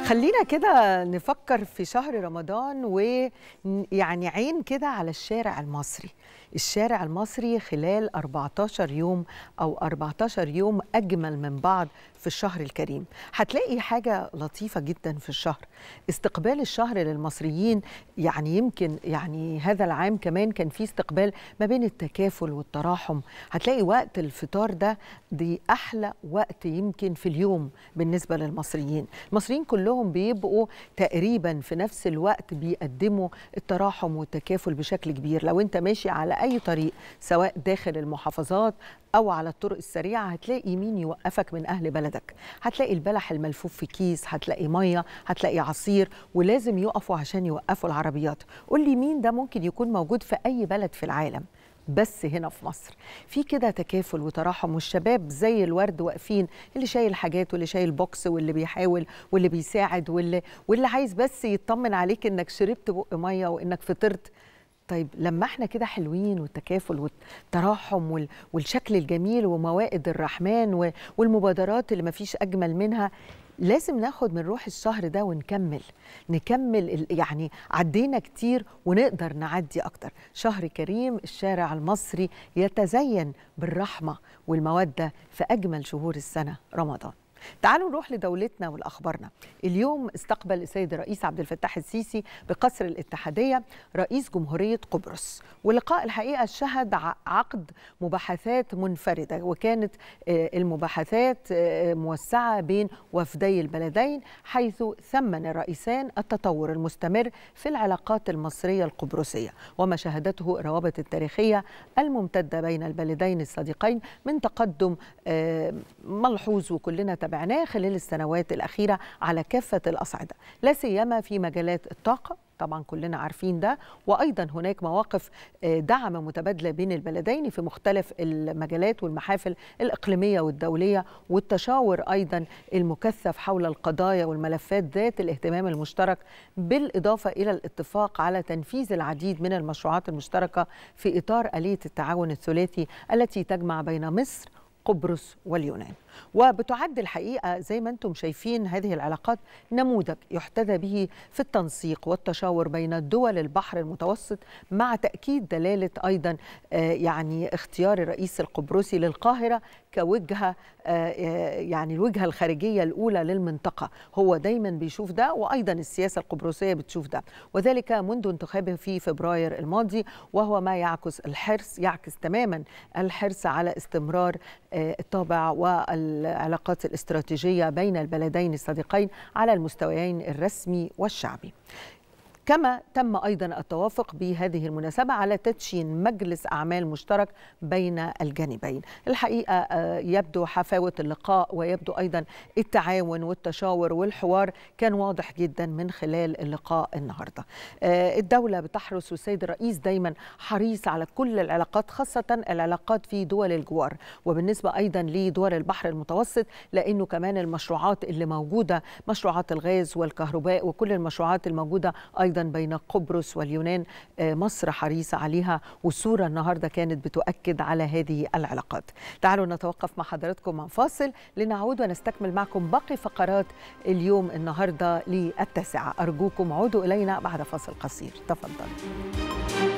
خلينا كده نفكر في شهر رمضان ويعني عين كده على الشارع المصري الشارع المصري خلال 14 يوم أو 14 يوم أجمل من بعض في الشهر الكريم هتلاقي حاجة لطيفة جدا في الشهر استقبال الشهر للمصريين يعني يمكن يعني هذا العام كمان كان في استقبال ما بين التكافل والتراحم هتلاقي وقت الفطار ده دي أحلى وقت يمكن في اليوم بالنسبة للمصريين المصريين كلهم بيبقوا تقريبا في نفس الوقت بيقدموا التراحم والتكافل بشكل كبير لو انت ماشي على أي طريق سواء داخل المحافظات أو على الطرق السريعة هتلاقي مين يوقفك من أهل بلدك هتلاقي البلح الملفوف في كيس هتلاقي مية هتلاقي عصير ولازم يقفوا عشان يوقفوا العربيات قول لي مين ده ممكن يكون موجود في أي بلد في العالم بس هنا في مصر في كده تكافل وتراحم والشباب زي الورد واقفين اللي شايل حاجات واللي شايل بوكس واللي بيحاول واللي بيساعد واللي واللي عايز بس يطمن عليك انك شربت بق ميه وانك فطرت طيب لما احنا كده حلوين والتكافل والتراحم وال- والشكل الجميل وموائد الرحمن والمبادرات اللي مفيش اجمل منها لازم ناخد من روح الشهر ده ونكمل نكمل ال- يعني عدينا كتير ونقدر نعدي اكتر شهر كريم الشارع المصري يتزين بالرحمه والموده في اجمل شهور السنه رمضان تعالوا نروح لدولتنا والاخبارنا اليوم استقبل السيد الرئيس عبد الفتاح السيسي بقصر الاتحاديه رئيس جمهوريه قبرص واللقاء الحقيقه شهد ع- عقد مباحثات منفرده وكانت آه، المباحثات آه، موسعه بين وفدي البلدين حيث ثمن الرئيسان التطور المستمر في العلاقات المصريه القبرصيه وما شهدته الروابط التاريخيه الممتده بين البلدين الصديقين من تقدم آه، ملحوظ وكلنا تابعناه خلال السنوات الاخيره على كافه الاصعده لا سيما في مجالات الطاقه طبعا كلنا عارفين ده وايضا هناك مواقف آه، دعم متبادله بين البلدين في مختلف المجالات والمحافل الاقليميه والدوليه والتشاور ايضا المكثف حول القضايا والملفات ذات الاهتمام المشترك بالاضافه الى الاتفاق على تنفيذ العديد من المشروعات المشتركه في اطار اليه التعاون الثلاثي التي تجمع بين مصر قبرص واليونان وبتعد الحقيقه زي ما انتم شايفين هذه العلاقات نموذج يحتذى به في التنسيق والتشاور بين دول البحر المتوسط مع تاكيد دلاله ايضا آه، يعني اختيار الرئيس القبرصي للقاهره كوجهه آه، آه، يعني الوجهه الخارجيه الاولى للمنطقه هو دايما بيشوف ده وايضا السياسه القبرصيه بتشوف ده وذلك منذ انتخابه في فبراير الماضي وهو ما يعكس الحرص يعكس تماما الحرص على استمرار آه، الطابع والعلاقات الاستراتيجيه بين البلدين الصديقين على المستويين الرسمي والشعبي كما تم ايضا التوافق بهذه المناسبه على تدشين مجلس اعمال مشترك بين الجانبين. الحقيقه آه، يبدو حفاوه اللقاء ويبدو ايضا التعاون والتشاور والحوار كان واضح جدا من خلال اللقاء النهارده. آه، الدوله بتحرص والسيد الرئيس دايما حريص على كل العلاقات خاصه العلاقات في دول الجوار وبالنسبه ايضا لدول البحر المتوسط لانه كمان المشروعات اللي موجوده مشروعات الغاز والكهرباء وكل المشروعات الموجوده ايضا بين قبرص واليونان آه، مصر حريصه عليها والصوره النهارده كانت بتؤكد على هذه العلاقات. تعالوا نتوقف مع حضراتكم مع فاصل لنعود ونستكمل معكم باقي فقرات اليوم النهارده للتاسعه ارجوكم عودوا الينا بعد فاصل قصير تفضلوا.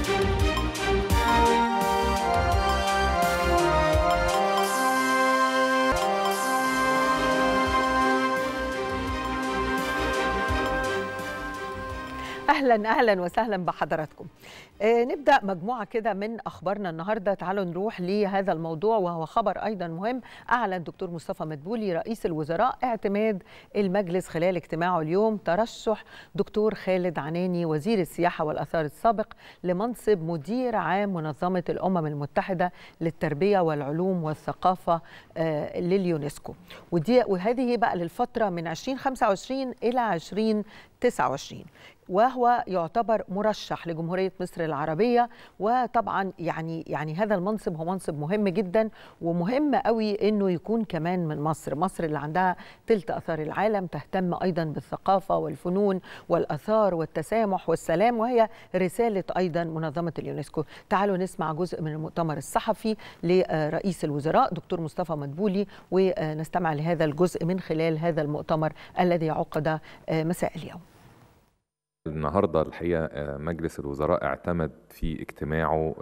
اهلا اهلا وسهلا بحضراتكم آه نبدا مجموعه كده من اخبارنا النهارده تعالوا نروح لهذا الموضوع وهو خبر ايضا مهم اعلن دكتور مصطفى مدبولي رئيس الوزراء اعتماد المجلس خلال اجتماعه اليوم ترشح دكتور خالد عناني وزير السياحه والاثار السابق لمنصب مدير عام منظمه الامم المتحده للتربيه والعلوم والثقافه آه لليونسكو ودي وهذه بقى للفتره من 2025 الى 20 29 وهو يعتبر مرشح لجمهوريه مصر العربيه وطبعا يعني يعني هذا المنصب هو منصب مهم جدا ومهم قوي انه يكون كمان من مصر، مصر اللي عندها تلت اثار العالم تهتم ايضا بالثقافه والفنون والاثار والتسامح والسلام وهي رساله ايضا منظمه اليونسكو. تعالوا نسمع جزء من المؤتمر الصحفي لرئيس الوزراء دكتور مصطفى مدبولي ونستمع لهذا الجزء من خلال هذا المؤتمر الذي عقد مساء اليوم. النهارده الحقيقه مجلس الوزراء اعتمد في اجتماعه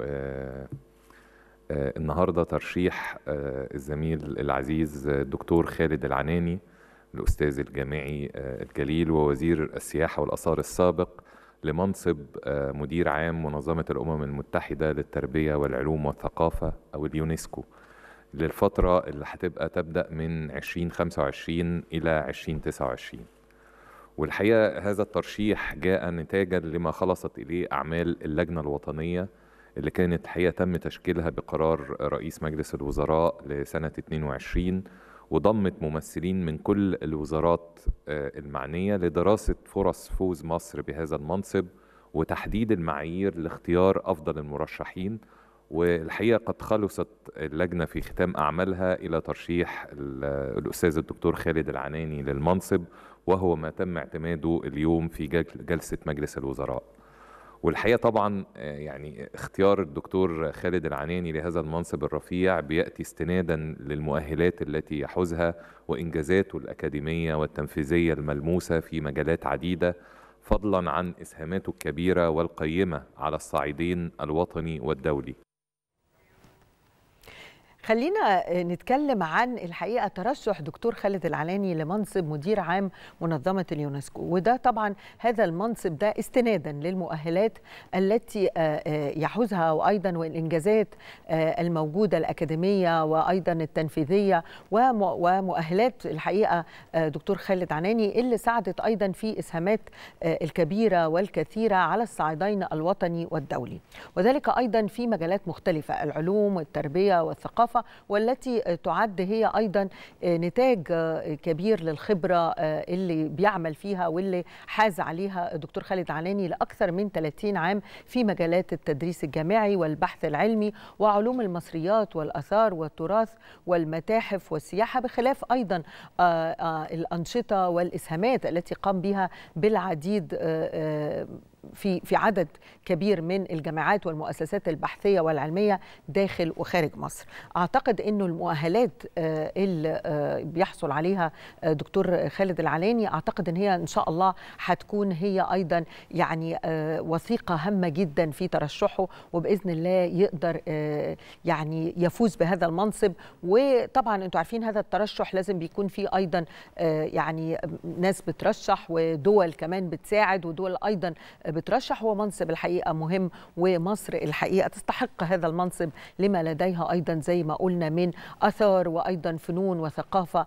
النهارده ترشيح الزميل العزيز الدكتور خالد العناني الاستاذ الجامعي الجليل ووزير السياحه والاثار السابق لمنصب مدير عام منظمه الامم المتحده للتربيه والعلوم والثقافه او اليونسكو للفتره اللي هتبقى تبدا من 2025 الى 2029 والحقيقه هذا الترشيح جاء نتاجا لما خلصت اليه اعمال اللجنه الوطنيه اللي كانت الحقيقه تم تشكيلها بقرار رئيس مجلس الوزراء لسنه 22 وضمت ممثلين من كل الوزارات المعنيه لدراسه فرص فوز مصر بهذا المنصب وتحديد المعايير لاختيار افضل المرشحين والحقيقه قد خلصت اللجنه في ختام اعمالها الى ترشيح الاستاذ الدكتور خالد العناني للمنصب وهو ما تم اعتماده اليوم في جلسه مجلس الوزراء. والحقيقه طبعا يعني اختيار الدكتور خالد العناني لهذا المنصب الرفيع بياتي استنادا للمؤهلات التي يحوزها وانجازاته الاكاديميه والتنفيذيه الملموسه في مجالات عديده فضلا عن اسهاماته الكبيره والقيمه على الصعيدين الوطني والدولي. خلينا نتكلم عن الحقيقه ترشح دكتور خالد العلاني لمنصب مدير عام منظمه اليونسكو وده طبعا هذا المنصب ده استنادا للمؤهلات التي يحوزها وايضا والانجازات الموجوده الاكاديميه وايضا التنفيذيه ومؤهلات الحقيقه دكتور خالد عناني اللي ساعدت ايضا في اسهامات الكبيره والكثيره على الصعيدين الوطني والدولي وذلك ايضا في مجالات مختلفه العلوم والتربيه والثقافه والتي تعد هي ايضا نتاج كبير للخبره اللي بيعمل فيها واللي حاز عليها الدكتور خالد علاني لاكثر من 30 عام في مجالات التدريس الجامعي والبحث العلمي وعلوم المصريات والاثار والتراث والمتاحف والسياحه بخلاف ايضا الانشطه والاسهامات التي قام بها بالعديد في في عدد كبير من الجامعات والمؤسسات البحثيه والعلميه داخل وخارج مصر. اعتقد انه المؤهلات اللي بيحصل عليها دكتور خالد العلاني اعتقد ان هي ان شاء الله هتكون هي ايضا يعني وثيقه هامه جدا في ترشحه وباذن الله يقدر يعني يفوز بهذا المنصب وطبعا انتم عارفين هذا الترشح لازم بيكون فيه ايضا يعني ناس بترشح ودول كمان بتساعد ودول ايضا بترشح هو منصب الحقيقه مهم ومصر الحقيقه تستحق هذا المنصب لما لديها ايضا زي ما قلنا من اثار وايضا فنون وثقافه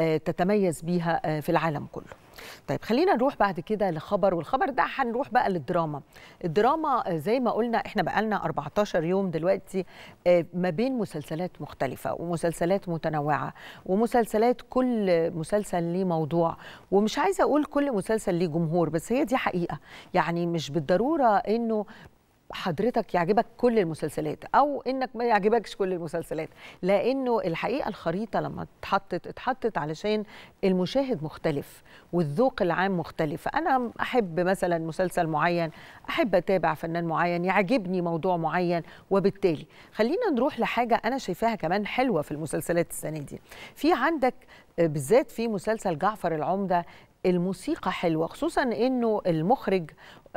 تتميز بيها في العالم كله. طيب خلينا نروح بعد كده لخبر والخبر ده هنروح بقى للدراما الدراما زي ما قلنا احنا بقالنا 14 يوم دلوقتي ما بين مسلسلات مختلفة ومسلسلات متنوعة ومسلسلات كل مسلسل ليه موضوع ومش عايزة أقول كل مسلسل ليه جمهور بس هي دي حقيقة يعني مش بالضرورة إنه حضرتك يعجبك كل المسلسلات او انك ما يعجبكش كل المسلسلات لانه الحقيقه الخريطه لما اتحطت اتحطت علشان المشاهد مختلف والذوق العام مختلف انا احب مثلا مسلسل معين احب اتابع فنان معين يعجبني موضوع معين وبالتالي خلينا نروح لحاجه انا شايفاها كمان حلوه في المسلسلات السنه دي في عندك بالذات في مسلسل جعفر العمده الموسيقى حلوه خصوصا انه المخرج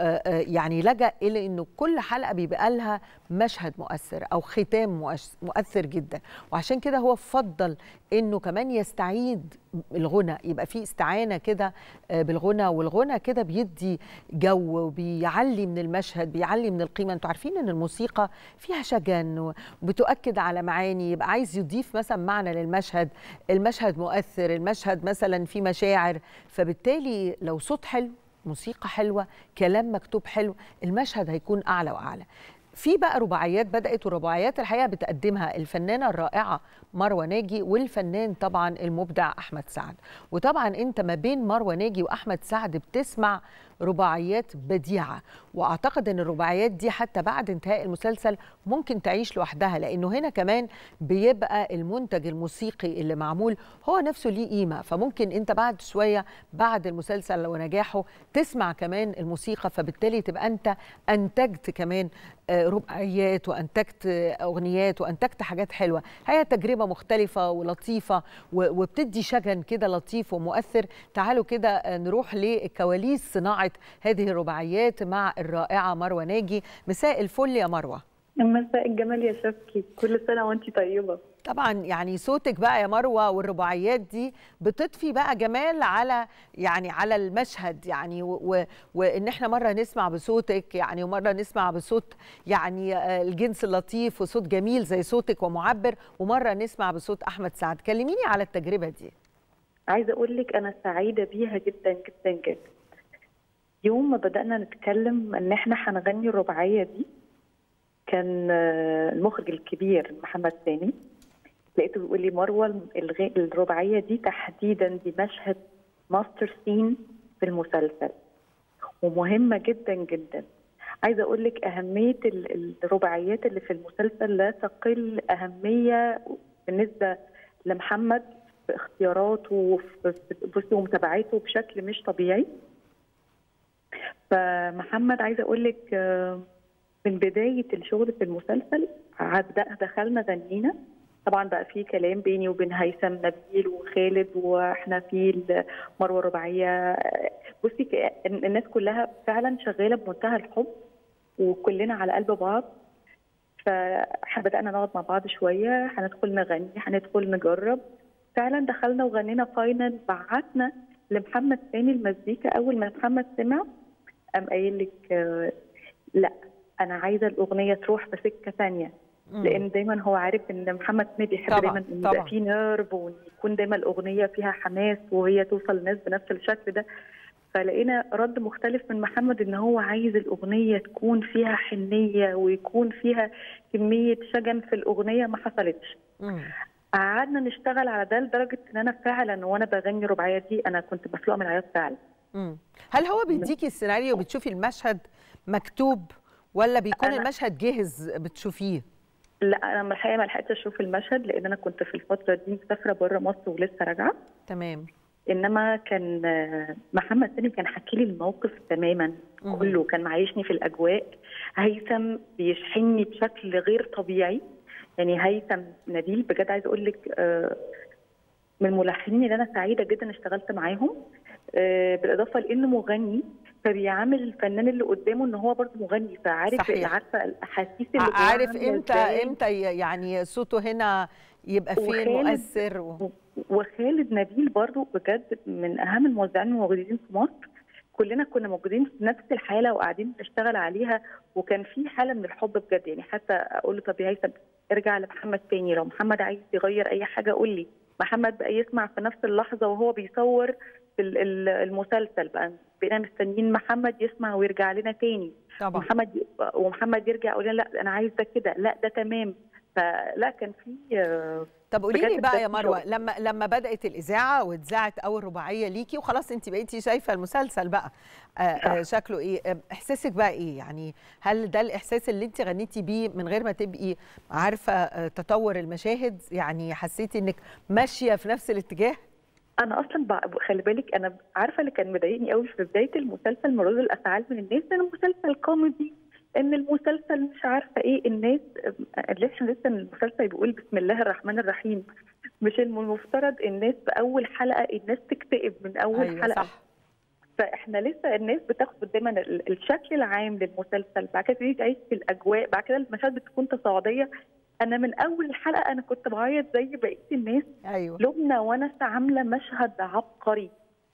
يعني لجأ الى انه كل حلقه بيبقى لها مشهد مؤثر او ختام مؤثر جدا وعشان كده هو فضل انه كمان يستعيد الغنى يبقى في استعانه كده بالغنى والغنى كده بيدي جو وبيعلي من المشهد بيعلي من القيمه انتوا عارفين ان الموسيقى فيها شجن وبتؤكد على معاني يبقى عايز يضيف مثلا معنى للمشهد المشهد مؤثر المشهد مثلا في مشاعر فبالتالي لو صوت حلو موسيقى حلوه كلام مكتوب حلو المشهد هيكون اعلى واعلى في بقى رباعيات بدات ورباعيات الحقيقه بتقدمها الفنانه الرائعه مروه ناجي والفنان طبعا المبدع احمد سعد وطبعا انت ما بين مروه ناجي واحمد سعد بتسمع رباعيات بديعه واعتقد ان الرباعيات دي حتى بعد انتهاء المسلسل ممكن تعيش لوحدها لانه هنا كمان بيبقى المنتج الموسيقي اللي معمول هو نفسه ليه قيمه فممكن انت بعد شويه بعد المسلسل ونجاحه تسمع كمان الموسيقى فبالتالي تبقى انت انتجت كمان رباعيات وانتجت اغنيات وانتجت حاجات حلوه هي تجربه مختلفه ولطيفه وبتدي شجن كده لطيف ومؤثر تعالوا كده نروح لكواليس صناعه هذه الرباعيات مع الرائعه مروه ناجي مساء الفل يا مروه مساء الجمال يا شفكي كل سنه وانت طيبه طبعا يعني صوتك بقى يا مروه والرباعيات دي بتضفي بقى جمال على يعني على المشهد يعني و وان احنا مره نسمع بصوتك يعني ومره نسمع بصوت يعني الجنس اللطيف وصوت جميل زي صوتك ومعبر ومره نسمع بصوت احمد سعد كلميني على التجربه دي عايزه اقول لك انا سعيده بيها جدا جدا جدا يوم ما بدانا نتكلم ان احنا هنغني الرباعيه دي كان المخرج الكبير محمد ثاني لقيته بيقول لي مروه الرباعيه دي تحديدا دي مشهد ماستر سين في المسلسل ومهمه جدا جدا عايزه اقول لك اهميه الرباعيات اللي في المسلسل لا تقل اهميه بالنسبه لمحمد في اختياراته وفي ومتابعته بشكل مش طبيعي فمحمد عايزه اقول لك من بدايه الشغل في المسلسل دخلنا غنينا طبعا بقى في كلام بيني وبين هيثم نبيل وخالد واحنا في مروه الرباعيه بصي الناس كلها فعلا شغاله بمنتهى الحب وكلنا على قلب بعض فبدانا نقعد مع بعض شويه هندخل نغني هندخل نجرب فعلا دخلنا وغنينا فاينل بعتنا لمحمد ثاني المزيكا اول ما محمد سمع قام قايل لك لا انا عايزه الاغنيه تروح في سكه ثانيه لان دايما هو عارف ان محمد سامي بيحب طبعًا دايما ان يبقى فيه نيرف وان يكون دايما الاغنيه فيها حماس وهي توصل للناس بنفس الشكل ده فلقينا رد مختلف من محمد ان هو عايز الاغنيه تكون فيها حنيه ويكون فيها كميه شجن في الاغنيه ما حصلتش قعدنا نشتغل على ده لدرجه ان انا فعلا وانا بغني رباعيه دي انا كنت بفلق من العياط فعلا مم. هل هو بيديكي السيناريو وبتشوفي المشهد مكتوب ولا بيكون أنا المشهد جاهز بتشوفيه لا انا الحقيقه ما لحقتش اشوف المشهد لان انا كنت في الفتره دي مسافره بره مصر ولسه راجعه تمام انما كان محمد سالم كان حكي لي الموقف تماما مم. كله كان معيشني في الاجواء هيثم بيشحنني بشكل غير طبيعي يعني هيثم نبيل بجد عايزه اقول لك آه، من الملحنين اللي انا سعيده جدا اشتغلت معاهم آه، بالاضافه لانه مغني فبيعامل الفنان اللي قدامه ان هو برضه مغني فعارف صحيح. عارفه الاحاسيس اللي جواه عارف عاملة امتى إزاي. امتى ي- يعني صوته هنا يبقى فين وخالد- مؤثر و... وخالد نبيل برضو بجد من اهم الموزعين الموجودين في مصر كلنا كنا موجودين في نفس الحاله وقاعدين بنشتغل عليها وكان في حاله من الحب بجد يعني حتى اقول له طب يا هيثم ارجع لمحمد تاني لو محمد عايز يغير اي حاجه قول لي محمد بقى يسمع في نفس اللحظه وهو بيصور في ال- ال- المسلسل بقى بقينا مستنيين محمد يسمع ويرجع لنا تاني طبعا محمد ومحمد يرجع يقول لنا لا انا عايز ده كده لا ده تمام فلا كان في آه، طب قولي لي بجد بقى ده يا في مروه شغل. لما لما بدات الاذاعه واتذاعت اول رباعيه ليكي وخلاص انت بقيتي شايفه المسلسل بقى آه آه شكله ايه آه، احساسك بقى ايه يعني هل ده الاحساس اللي انت غنيتي بيه من غير ما تبقي عارفه آه تطور المشاهد يعني حسيتي انك ماشيه في نفس الاتجاه انا اصلا بع- خلي بالك انا عارفه اللي كان مضايقني قوي في بدايه المسلسل من ردود الافعال من الناس ان المسلسل كوميدي ان المسلسل مش عارفه ايه الناس اللي احنا لسه المسلسل بيقول بسم الله الرحمن الرحيم مش المفترض الناس في اول حلقه الناس تكتئب من اول ايوه حلقه صح فاحنا لسه الناس بتاخد دايما ال- الشكل العام للمسلسل بعد كده تبتدي تعيش في الاجواء بعد كده المشاهد بتكون تصاعديه انا من اول الحلقه انا كنت بعيط زي بقيه الناس ايوه لبنى ونس عامله مشهد عبقري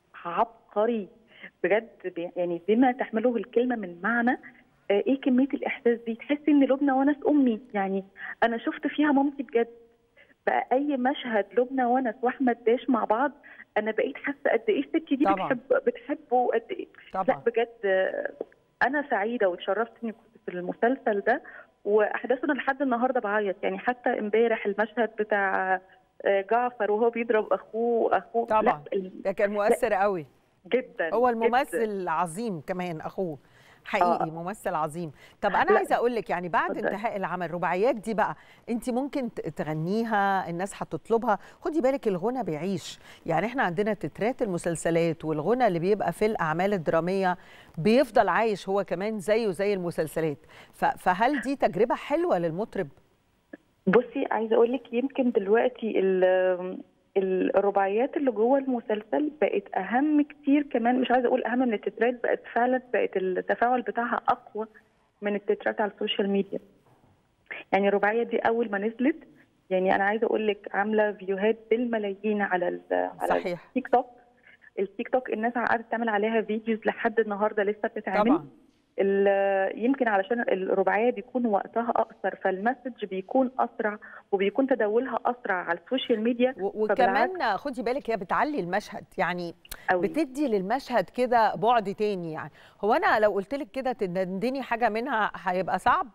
عبقري بجد بي- يعني بما تحمله الكلمه من معنى آه، ايه كميه الاحساس دي تحسي ان لبنى ونس امي يعني انا شفت فيها مامتي بجد بقى اي مشهد لبنى ونس واحمد داش مع بعض انا بقيت حاسه قد ايه الست دي طبعاً. بتحب بتحبه قد ايه لا طبعا بجد آه، انا سعيده واتشرفت اني كنت في المسلسل ده واحداثنا لحد النهارده بعيط يعني حتى امبارح المشهد بتاع آه، جعفر وهو بيضرب اخوه اخوه طبعاً. لا ال- ده كان مؤثر قوي جدا هو جداً. الممثل العظيم كمان اخوه حقيقي آه. ممثل عظيم طب انا لا. عايزه اقول لك يعني بعد اتفضلي. انتهاء العمل الرباعيات دي بقى انت ممكن ت- تغنيها الناس هتطلبها خدي بالك الغنى بيعيش يعني احنا عندنا تترات المسلسلات والغنى اللي بيبقى في الاعمال الدراميه بيفضل عايش هو كمان زيه زي المسلسلات ف- فهل دي تجربه حلوه للمطرب بصي عايزه اقول لك يمكن دلوقتي ال- ال- الرباعيات اللي جوه المسلسل بقت اهم كتير كمان مش عايزه اقول اهم من التترات بقت فعلا بقت التفاعل بتاعها اقوى من التترات على السوشيال ميديا يعني الرباعيه دي اول ما نزلت يعني انا عايزه اقول لك عامله فيوهات بالملايين على ال- على صحيح. التيك توك التيك توك الناس قعدت تعمل عليها فيديوز لحد النهارده لسه بتتعمل طبعا ال- يمكن علشان الرباعيه بيكون وقتها اقصر فالمسج بيكون اسرع وبيكون تداولها اسرع على السوشيال ميديا و- فبالعكس وكمان خدي بالك هي بتعلي المشهد يعني قوي بتدي للمشهد كده بعد تاني يعني هو انا لو قلت لك كده تدندني حاجه منها هيبقى صعب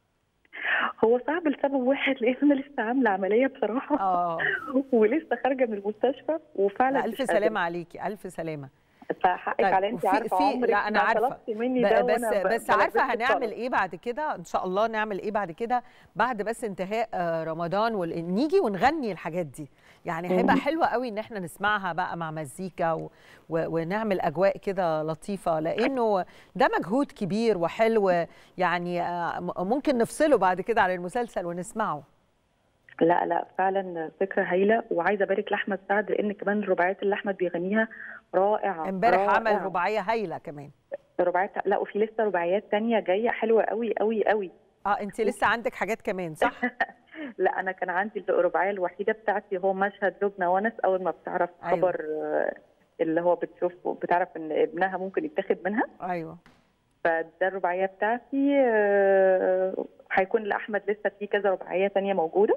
هو صعب لسبب واحد لان انا لسه عامله عمليه بصراحه اه ولسه خارجه من المستشفى وفعلا لا مش الف قادرة. سلامه عليكي الف سلامه فحقك طيب، على انت وفي- عارفه في- عمرك لا، أنا ما عارفة. طلبتي مني ب- ده بس وأنا ب- بس عارفه بلبسك هنعمل طلب. ايه بعد كده ان شاء الله نعمل ايه بعد كده بعد بس انتهاء آه، رمضان وال- نيجي ونغني الحاجات دي يعني هيبقى مم. حلوه قوي ان احنا نسمعها بقى مع مزيكا و... و... ونعمل اجواء كده لطيفه لانه ده مجهود كبير وحلو يعني آه، م- ممكن نفصله بعد كده على المسلسل ونسمعه لا لا فعلا فكره هايله وعايزه ابارك لاحمد سعد لان كمان الرباعيات اللي احمد بيغنيها رائعه امبارح عمل رائعة. رباعيه هايله كمان رباعيات لا وفي لسه رباعيات تانية جايه حلوه قوي قوي قوي اه انت لسه عندك حاجات كمان صح لا انا كان عندي الرباعيه الوحيده بتاعتي هو مشهد لبنى ونس اول ما بتعرف أيوة. خبر آه، اللي هو بتشوف بتعرف ان ابنها ممكن يتاخد منها ايوه فده الرباعيه بتاعتي آه، هيكون لاحمد لسه في كذا رباعيه تانية موجوده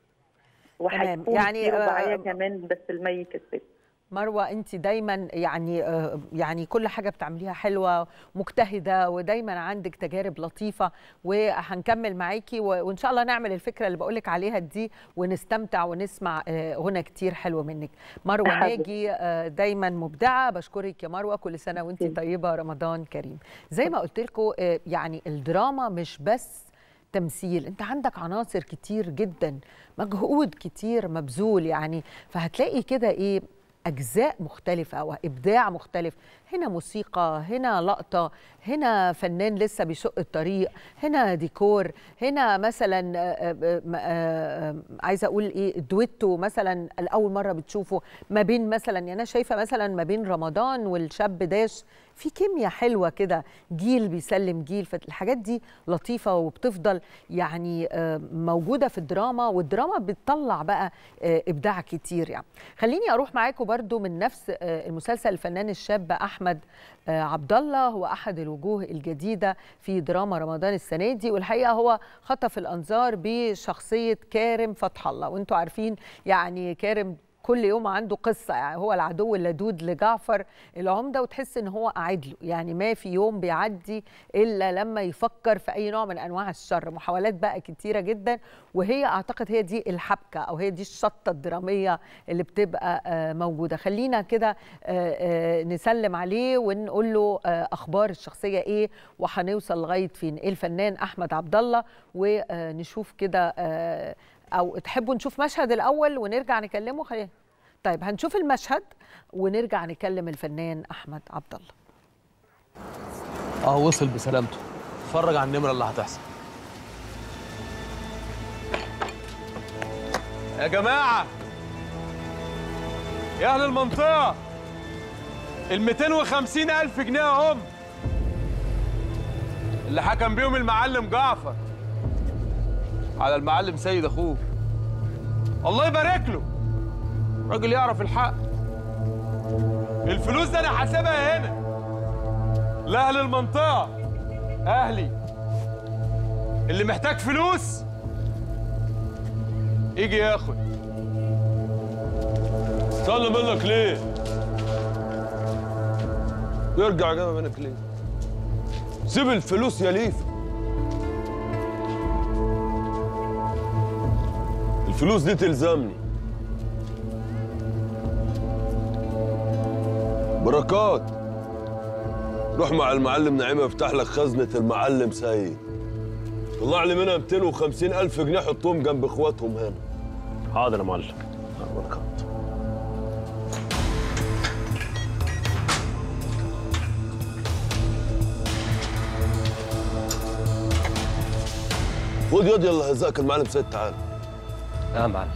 وهيكون يعني، في رباعيه آه، كمان بس الميت الست مروه انت دايما يعني آه، يعني كل حاجه بتعمليها حلوه مجتهده ودايما عندك تجارب لطيفه وهنكمل معاكي و- وان شاء الله نعمل الفكره اللي بقولك عليها دي ونستمتع ونسمع آه، غنى كتير حلو منك مروه حبيبتي. ناجي آه، دايما مبدعه بشكرك يا مروه كل سنه وانت ميرسي. طيبه رمضان كريم زي ما قلت لكم يعني الدراما مش بس تمثيل انت عندك عناصر كتير جدا مجهود كتير مبذول يعني فهتلاقي كده ايه اجزاء مختلفه وابداع مختلف هنا موسيقى هنا لقطه هنا فنان لسه بيشق الطريق هنا ديكور هنا مثلا آه، آه، آه، آه، عايزه اقول ايه دويتو مثلا الاول مره بتشوفه ما بين مثلا يعني انا شايفه مثلا ما بين رمضان والشاب داش في كيمياء حلوه كده جيل بيسلم جيل فالحاجات دي لطيفه وبتفضل يعني آه، موجوده في الدراما والدراما بتطلع بقى آه، ابداع كتير يعني خليني اروح معاكم برضو من نفس آه، المسلسل الفنان الشاب احمد آه، عبد الله هو احد الوجوه الجديده في دراما رمضان السنه دي والحقيقه هو خطف الانظار بشخصيه كارم فتح الله وانتم عارفين يعني كارم كل يوم عنده قصة يعني هو العدو اللدود لجعفر العمدة وتحس ان هو قاعد له يعني ما في يوم بيعدي الا لما يفكر في اي نوع من انواع الشر محاولات بقى كتيرة جدا وهي اعتقد هي دي الحبكة او هي دي الشطة الدرامية اللي بتبقى آه، موجودة خلينا كده آه، آه، نسلم عليه ونقول له آه، اخبار الشخصية ايه وهنوصل لغاية فين الفنان احمد عبد الله ونشوف كده آه، او تحبوا نشوف مشهد الاول ونرجع نكلمه خلينا طيب هنشوف المشهد ونرجع نكلم الفنان احمد عبد الله اهو وصل بسلامته اتفرج على النمره اللي هتحصل يا جماعه يا اهل المنطقه ال 250 الف جنيه اهم اللي حكم بيهم المعلم جعفر على المعلم سيد اخوه الله يبارك له راجل يعرف الحق الفلوس ده انا حاسبها هنا لأهل المنطقة أهلي اللي محتاج فلوس يجي ياخد استنى منك ليه؟ يرجع جنب منك ليه؟ سيب الفلوس يا ليف الفلوس دي تلزمني بركات روح مع المعلم نعيم يفتح لك خزنة المعلم سيد طلع لي منها 250 ألف جنيه حطهم جنب إخواتهم هنا حاضر يا معلم بركات خد ياض يلا هزاك المعلم سيد تعال اه معلم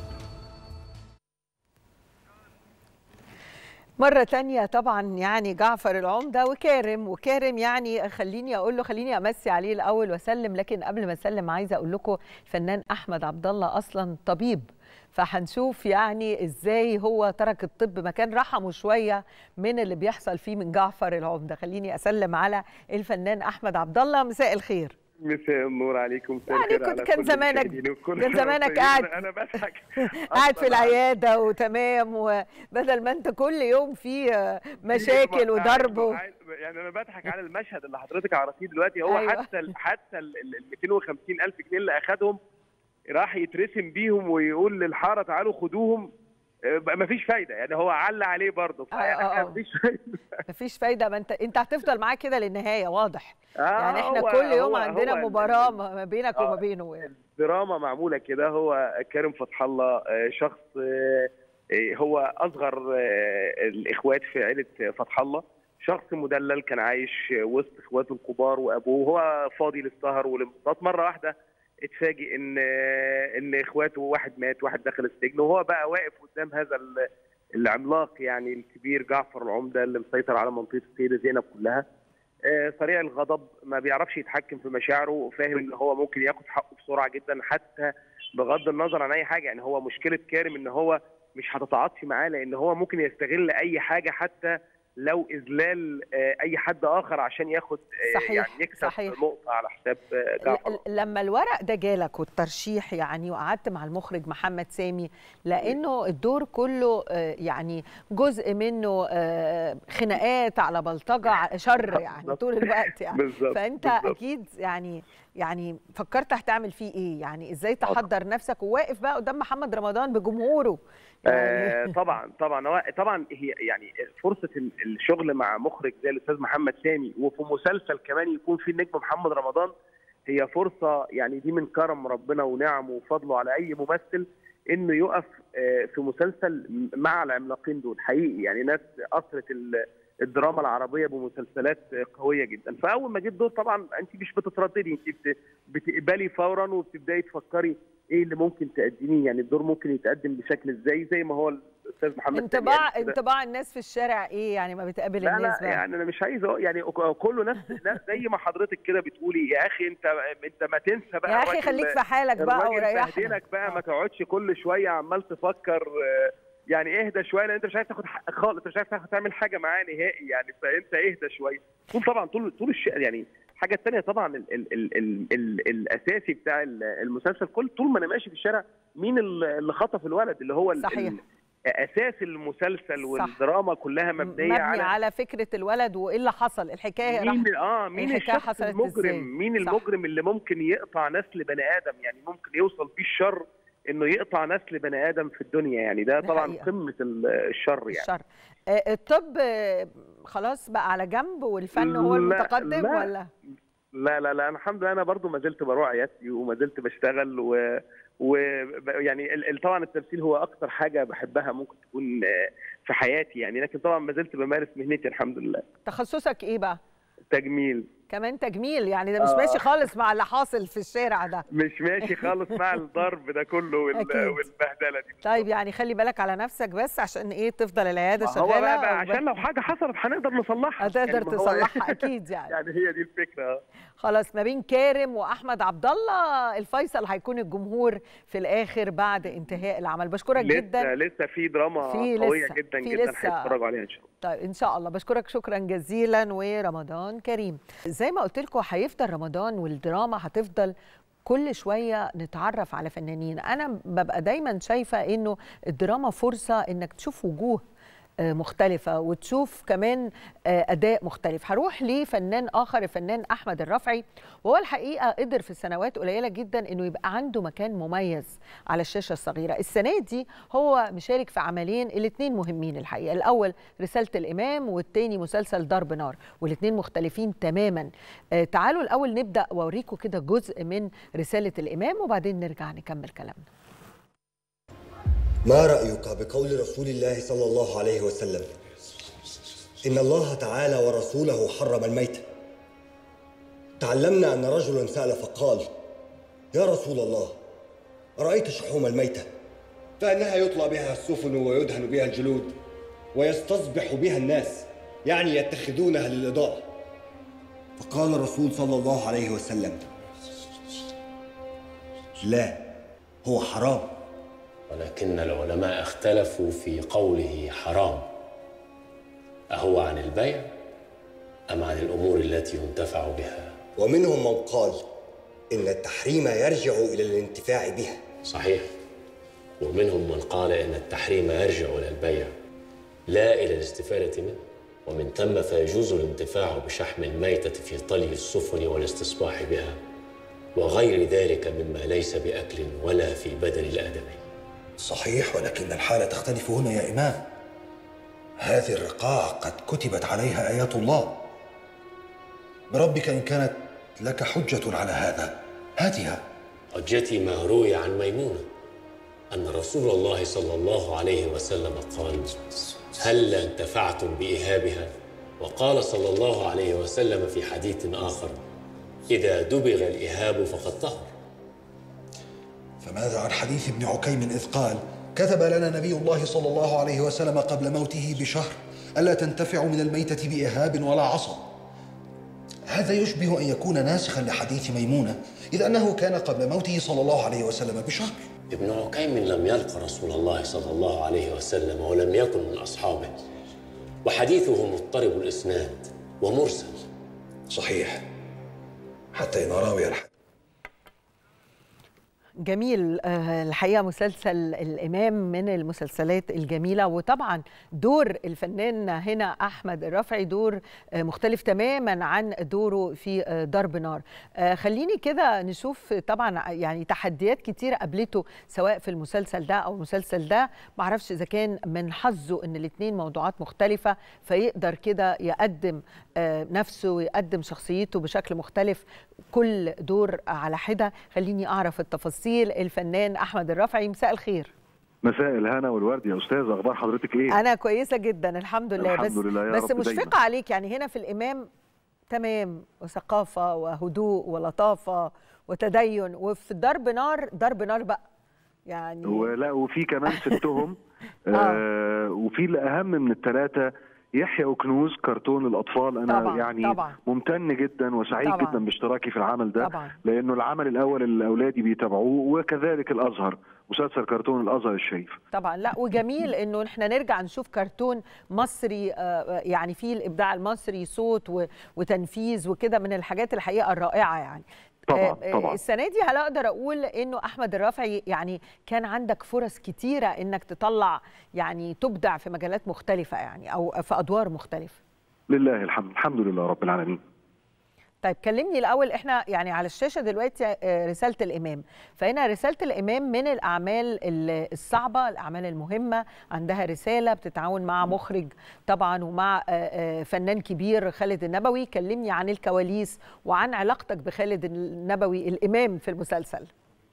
مرة تانية طبعا يعني جعفر العمدة وكارم وكارم يعني خليني أقول له خليني أمسي عليه الأول وأسلم لكن قبل ما أسلم عايزة أقول لكم الفنان أحمد عبد الله أصلا طبيب فهنشوف يعني ازاي هو ترك الطب مكان رحمه شويه من اللي بيحصل فيه من جعفر العمده خليني اسلم على الفنان احمد عبد الله مساء الخير مساء النور عليكم مساء يعني الخير كنت على كان كل زمانك المشاهدين وكل كان زمانك المصريين. قاعد انا بضحك قاعد في أصلاً العياده وتمام وبدل ما انت كل يوم في آه، مشاكل وضرب و- عايز- يعني انا بضحك على المشهد اللي حضرتك عرفتيه دلوقتي هو أيوة. حتى ال حتى ال ال 250 الف جنيه اللي اخدهم راح يترسم بيهم ويقول للحاره تعالوا خدوهم آه، مفيش فايده يعني هو علق عليه برضه آه، آه، آه. مفيش فايده مفيش فايده ما انت انت هتفضل معاه كده للنهايه واضح آه، يعني احنا هو- كل يوم هو- عندنا هو ال- مباراه ال- ما بينك آه. وما بينه يعني. دراما معموله كده هو كريم فتح الله آه، شخص آه، آه، هو اصغر آه، الاخوات في عيله فتح الله شخص مدلل كان عايش وسط اخواته الكبار وابوه وهو فاضي للسهر والانبساط مره واحده اتفاجئ ان آه، ان اخواته واحد مات واحد دخل السجن وهو بقى واقف قدام هذا ال- العملاق يعني الكبير جعفر العمده اللي مسيطر على منطقه السيده زينب كلها آه، سريع الغضب ما بيعرفش يتحكم في مشاعره فاهم ان هو ممكن ياخد حقه بسرعه جدا حتى بغض النظر عن اي حاجه يعني هو مشكله كارم ان هو مش هتتعاطفي معاه لان هو ممكن يستغل اي حاجه حتى لو اذلال آه، اي حد اخر عشان ياخد آه، صحيح، يعني يكسب صحيح. نقطه على حساب آه، جعفر ل- لما الورق ده جالك والترشيح يعني وقعدت مع المخرج محمد سامي لانه الدور كله آه، يعني جزء منه آه، خناقات على بلطجه ع- شر يعني طول الوقت يعني بالظبط فانت بالظبط. اكيد يعني يعني فكرت هتعمل فيه ايه يعني ازاي تحضر نفسك وواقف بقى قدام محمد رمضان بجمهوره آه يعني طبعا طبعا هو طبعا هي يعني فرصه ال- الشغل مع مخرج زي الاستاذ محمد سامي وفي مسلسل كمان يكون فيه النجم محمد رمضان هي فرصه يعني دي من كرم ربنا ونعمه وفضله على اي ممثل انه يقف آه، في مسلسل مع العملاقين دول حقيقي يعني ناس اثرت ال- الدراما العربيه بمسلسلات قويه جدا فاول ما جيت دور طبعا انت مش بتترددي انت بت- بتقبلي فورا وبتبداي تفكري ايه اللي ممكن تقدميه يعني الدور ممكن يتقدم بشكل ازاي زي ما هو الاستاذ محمد سامي انطباع قال كده. انطباع الناس في الشارع ايه يعني ما بتقابل لا الناس لا بقى يعني انا مش عايز أقول- يعني كله ناس ناس زي ما حضرتك كده بتقولي يا اخي انت انت ما تنسى بقى يا اخي الراجل- خليك في حالك بقى الراجل وريحنا بهدلك بقى آه. ما تقعدش كل شويه عمال تفكر آه، يعني اهدى شويه لان انت مش عايز تاخد حق خالص انت مش عايز تاخد تعمل حاجه معاه نهائي يعني فانت اهدى شويه طول طبعا طول طول الشيء يعني الحاجه الثانيه طبعا ال ال ال ال ال الاساسي بتاع ال- المسلسل كل طول ما انا ماشي في الشارع مين ال- اللي خطف الولد اللي هو ال- صحيح. ال- اساس المسلسل صح. والدراما كلها مبنيه مبني على على فكره الولد وايه اللي حصل الحكايه راح مين اه مين الحكاية الشخص حصلت المجرم إزاي؟ مين صح. المجرم اللي ممكن يقطع نسل بني ادم يعني ممكن يوصل بيه الشر انه يقطع نسل بني ادم في الدنيا يعني ده دي طبعا حقيقة. قمه ال- الشر يعني الشر آه، الطب آه، خلاص بقى على جنب والفن هو لا، المتقدم لا. ولا لا لا لا أنا الحمد لله انا برضو ما زلت بروح عيادتي وما زلت بشتغل و و يعني ال- ال- طبعا التمثيل هو اكتر حاجه بحبها ممكن تكون آه، في حياتي يعني لكن طبعا ما زلت بمارس مهنتي الحمد لله تخصصك ايه بقى تجميل كمان تجميل يعني ده مش آه. ماشي خالص مع اللي حاصل في الشارع ده مش ماشي خالص مع الضرب ده كله وال- أكيد. والبهدله دي طيب يعني خلي بالك على نفسك بس عشان ايه تفضل العياده ما هو شغاله بقى, بقى وب- عشان لو حاجه حصلت هنقدر نصلحها هتقدر يعني ما هو- تصلحها اكيد يعني يعني هي دي الفكره خلاص ما بين كارم واحمد عبد الله الفيصل هيكون الجمهور في الاخر بعد انتهاء العمل بشكرك جدا لسه لسه في دراما في قويه لسه- جدا في جدا لسه. هيتفرجوا عليها ان شاء الله طيب ان شاء الله بشكرك شكرا جزيلا ورمضان كريم زي ما قلت لكم هيفضل رمضان والدراما هتفضل كل شويه نتعرف على فنانين انا ببقى دايما شايفه انه الدراما فرصه انك تشوف وجوه آه، مختلفه وتشوف كمان آه، اداء مختلف هروح لفنان اخر الفنان احمد الرفعي وهو الحقيقه قدر في سنوات قليله جدا انه يبقى عنده مكان مميز على الشاشه الصغيره السنه دي هو مشارك في عملين الاثنين مهمين الحقيقه الاول رساله الامام والتاني مسلسل ضرب نار والاثنين مختلفين تماما آه، تعالوا الاول نبدا واوريكم كده جزء من رساله الامام وبعدين نرجع نكمل كلامنا ما رأيك بقول رسول الله صلى الله عليه وسلم إن الله تعالى ورسوله حرم الميتة تعلمنا أن رجلا سأل فقال يا رسول الله أرأيت شحوم الميتة فإنها يطلى بها السفن ويدهن بها الجلود ويستصبح بها الناس يعني يتخذونها للإضاءة فقال الرسول صلى الله عليه وسلم لا هو حرام ولكن العلماء اختلفوا في قوله حرام أهو عن البيع أم عن الأمور التي ينتفع بها ومنهم من قال إن التحريم يرجع إلى الانتفاع بها صحيح ومنهم من قال إن التحريم يرجع إلى البيع لا إلى الاستفادة منه ومن ثم فيجوز الانتفاع بشحم الميتة في طلي السفن والاستصباح بها وغير ذلك مما ليس بأكل ولا في بدن الآدمي صحيح ولكن الحالة تختلف هنا يا إمام هذه الرقاع قد كتبت عليها آيات الله بربك إن كانت لك حجة على هذا هاتها حجتي ما روي عن ميمونة أن رسول الله صلى الله عليه وسلم قال هل انتفعتم بإهابها وقال صلى الله عليه وسلم في حديث آخر إذا دبغ الإهاب فقد طهر فماذا عن حديث ابن عكيم إذ قال كتب لنا نبي الله صلى الله عليه وسلم قبل موته بشهر ألا تنتفع من الميتة بإهاب ولا عصا هذا يشبه أن يكون ناسخا لحديث ميمونة إذ أنه كان قبل موته صلى الله عليه وسلم بشهر ابن عكيم لم يلق رسول الله صلى الله عليه وسلم ولم يكن من أصحابه وحديثه مضطرب الإسناد ومرسل صحيح حتى إن راوي الحديث جميل آه، الحقيقه مسلسل الامام من المسلسلات الجميله وطبعا دور الفنان هنا احمد الرافعي دور آه، مختلف تماما عن دوره في آه، ضرب نار آه، خليني كده نشوف طبعا يعني تحديات كتيره قابلته سواء في المسلسل ده او المسلسل ده معرفش اذا كان من حظه ان الاثنين موضوعات مختلفه فيقدر كده يقدم آه، نفسه ويقدم شخصيته بشكل مختلف كل دور على حده خليني اعرف التفاصيل الفنان احمد الرافعي مساء الخير مساء الهنا والورد يا استاذ اخبار حضرتك ايه انا كويسه جدا الحمد لله الحمد بس لله يا بس رب مشفقه دايما. عليك يعني هنا في الامام تمام وثقافه وهدوء ولطافه وتدين وفي ضرب نار ضرب نار بقى يعني ولا وفي كمان ستهم آه وفي الاهم من الثلاثه يحيى وكنوز كرتون الاطفال انا طبعاً، يعني طبعاً. ممتن جدا وسعيد طبعاً. جدا باشتراكي في العمل ده طبعاً. لانه العمل الاول اللي اولادي بيتابعوه وكذلك الازهر مسلسل كرتون الازهر الشريف طبعا لا وجميل انه احنا نرجع نشوف كرتون مصري آه، يعني فيه الابداع المصري صوت و- وتنفيذ وكده من الحاجات الحقيقه الرائعه يعني طبعاً، آه، آه، طبعاً. السنه دي هل اقدر اقول انه احمد الرافعي يعني كان عندك فرص كتيره انك تطلع يعني تبدع في مجالات مختلفه يعني او في ادوار مختلفه لله الحمد الحمد لله رب العالمين طيب كلمني الاول احنا يعني على الشاشه دلوقتي آه، رساله الامام فهنا رساله الامام من الاعمال ال- الصعبه الاعمال المهمه عندها رساله بتتعاون مع مخرج طبعا ومع آه، آه، فنان كبير خالد النبوي كلمني عن الكواليس وعن علاقتك بخالد النبوي الامام في المسلسل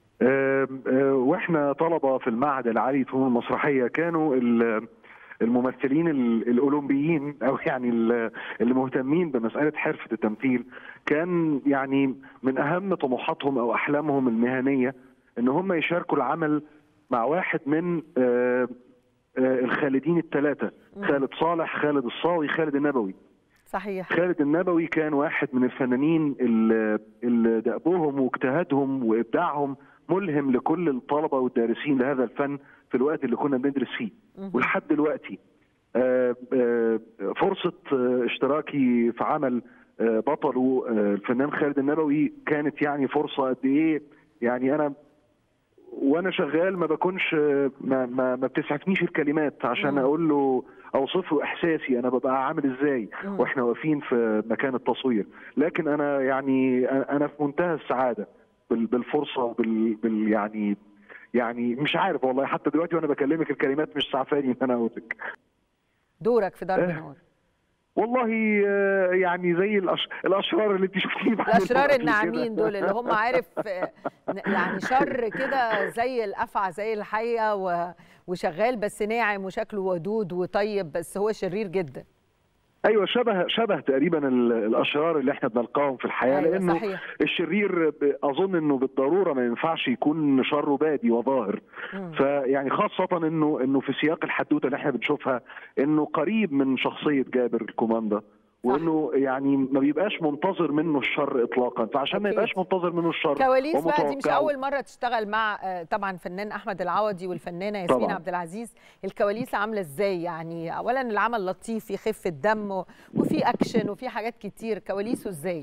آم، آه، واحنا طلبه في المعهد العالي للفنون المسرحيه كانوا ال- الممثلين ال- الاولمبيين او يعني ال- اللي مهتمين بمساله حرفه التمثيل كان يعني من اهم طموحاتهم او احلامهم المهنيه ان هم يشاركوا العمل مع واحد من آه، آه، الخالدين الثلاثه خالد صالح خالد الصاوي خالد النبوي صحيح خالد النبوي كان واحد من الفنانين اللي اللي دأبهم واجتهادهم وابداعهم ملهم لكل الطلبه والدارسين لهذا الفن في الوقت اللي كنا بندرس فيه ولحد دلوقتي آه، آه، فرصه آه، اشتراكي في عمل آه، بطله آه، الفنان خالد النبوي كانت يعني فرصه قد ايه يعني انا وانا شغال ما بكونش ما ما, ما بتسعفنيش الكلمات عشان مم. اقول له اوصف له احساسي انا ببقى عامل ازاي مم. واحنا واقفين في مكان التصوير لكن انا يعني انا في منتهى السعاده بال- بالفرصه وبال بال يعني يعني مش عارف والله حتى دلوقتي وانا بكلمك الكلمات مش سعفاني ان انا اقولك دورك في ضرب آه. نار والله آه، يعني زي الأش... الاشرار اللي انت شفتيه بعملهم الاشرار قبل كده. الناعمين دول اللي هم عارف آه، يعني شر كده زي الافعى زي الحيه و- وشغال بس ناعم وشكله ودود وطيب بس هو شرير جدا ايوه شبه شبه تقريبا ال- الاشرار اللي احنا بنلقاهم في الحياه أيوة، لانه صحيح. الشرير ب- اظن انه بالضروره ما ينفعش يكون شره بادي وظاهر مم. فيعني خاصه انه انه في سياق الحدوته اللي احنا بنشوفها انه قريب من شخصيه جابر الكوماندا وانه يعني ما بيبقاش منتظر منه الشر اطلاقا فعشان ما أكيد. يبقاش منتظر منه الشر كواليس بقى دي مش ومتوقعه. اول مره تشتغل مع آه، طبعا فنان احمد العوضي والفنانه ياسمين طبعاً. عبد العزيز الكواليس عامله ازاي يعني اولا العمل لطيف في خفه دم و- وفي اكشن وفي حاجات كتير كواليسه ازاي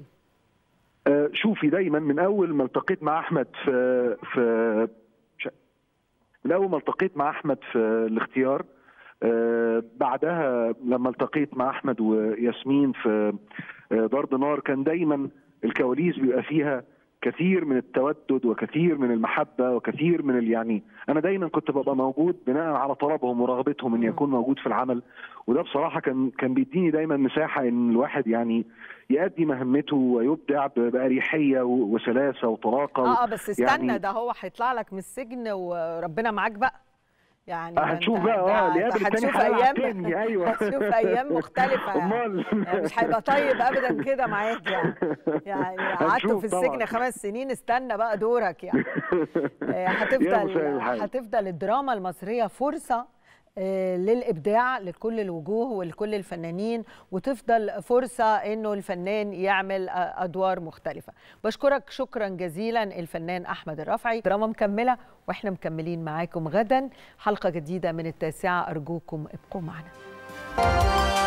آه، شوفي دايما من اول ما التقيت مع احمد في في ش- من اول ما التقيت مع احمد في الاختيار آه، بعدها لما التقيت مع احمد وياسمين في آه، ضرب نار كان دايما الكواليس بيبقى فيها كثير من التودد وكثير من المحبه وكثير من ال- يعني انا دايما كنت ببقى موجود بناء على طلبهم ورغبتهم ان يكون موجود في العمل وده بصراحه كان كان بيديني دايما مساحه ان الواحد يعني يؤدي مهمته ويبدع ب- باريحيه و- وسلاسه وطلاقه اه اه بس استنى يعني ده هو هيطلع لك من السجن وربنا معاك بقى يعني ده هتشوف أنت- بقى اه ده- اللي ده قابل التاني هتشوف هيلعب ايام تاني ايوه هتشوف ايام مختلفه يعني. امال يعني مش هيبقى طيب ابدا كده معاك يعني يعني قعدت هنشوف في السجن طبعاً. خمس سنين استنى بقى دورك يعني آه، يا هتفضل مساء الحال. هتفضل الدراما المصريه فرصه آه، للابداع لكل الوجوه ولكل الفنانين وتفضل فرصه انه الفنان يعمل آه، ادوار مختلفه بشكرك شكرا جزيلا الفنان احمد الرافعي دراما مكمله واحنا مكملين معاكم غدا حلقه جديده من التاسعه ارجوكم ابقوا معنا